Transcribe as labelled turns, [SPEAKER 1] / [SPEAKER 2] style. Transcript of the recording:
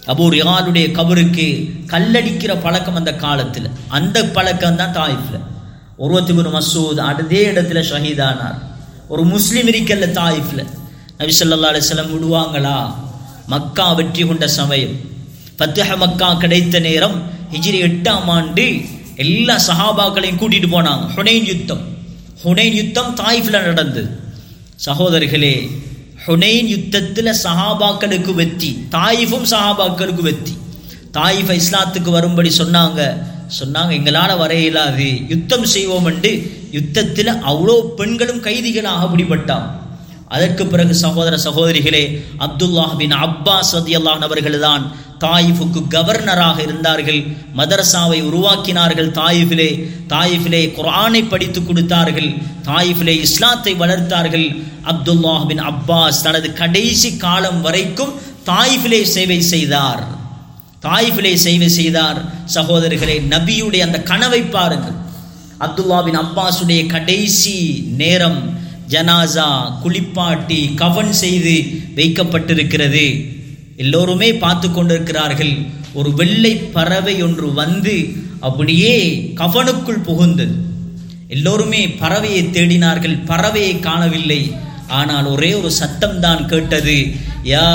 [SPEAKER 1] Abu ரியாலுடைய கபருக்கு கல்லடிக்கிற பழக்கம் அந்த காலத்தில் அந்த பழக்கம் தான் தாயிஃப்ல உருவத்துக்கு மசூத் அதே இடத்துல ஷஹீதானார் ஒரு முஸ்லிம் இருக்கல்ல தாயிஃப்ல நபி ஸல்லல்லாஹு அலைஹி வஸல்லம் விடுவாங்களா மக்கா வெற்றி கொண்ட சமயம் பத்துஹ மக்கா கிடைத்த நேரம் ஹிஜ்ரி எட்டாம் ஆண்டு எல்லா சஹாபாக்களையும் கூட்டிட்டு போனாங்க ஹுனைன் யுத்தம் ஹுனைன் யுத்தம் தாயிஃப்ல நடந்தது சகோதரர்களே ஹுனைன் யுத்தத்தில் சஹாபாக்களுக்கு வெற்றி தாயிஃபும் சஹாபாக்களுக்கு வெற்றி தாயிஃபை இஸ்லாத்துக்கு வரும்படி சொன்னாங்க சொன்னாங்க எங்களால் வர இயலாது யுத்தம் செய்வோம் என்று யுத்தத்தில் அவ்வளோ பெண்களும் கைதிகளாக பிடிபட்டான் அதற்கு பிறகு சகோதர சகோதரிகளே அப்துல்லாஹ் பின் அப்பாஸ் ரதியல்லாஹ் அவர்கள் தான் தாயிஃபுக்கு கவர்னராக இருந்தார்கள் மதரசாவை உருவாக்கினார்கள் தாயிஃபிலே தாயிஃபிலே குர்ஆனை படித்து கொடுத்தார்கள் தாயிஃபிலே இஸ்லாத்தை வளர்த்தார்கள் அப்துல்லாஹ் பின் அப்பாஸ் தனது கடைசி காலம் வரைக்கும் தாயிஃபிலே சேவை செய்தார் தாயிஃபிலே சேவை செய்தார் சகோதரர்களே நபியுடைய அந்த கனவை பாருங்கள் அப்துல்லா பின் அப்பாஸுடைய கடைசி நேரம் ஜனாசா குளிப்பாட்டி கவன் செய்து வைக்கப்பட்டிருக்கிறது எல்லோருமே பார்த்து கொண்டிருக்கிறார்கள் ஒரு வெள்ளை பறவை ஒன்று வந்து அப்படியே கவனுக்குள் புகுந்தது எல்லோருமே பறவையை தேடினார்கள் பறவையை காணவில்லை ஆனால் ஒரே ஒரு சத்தம் தான் கேட்டது யா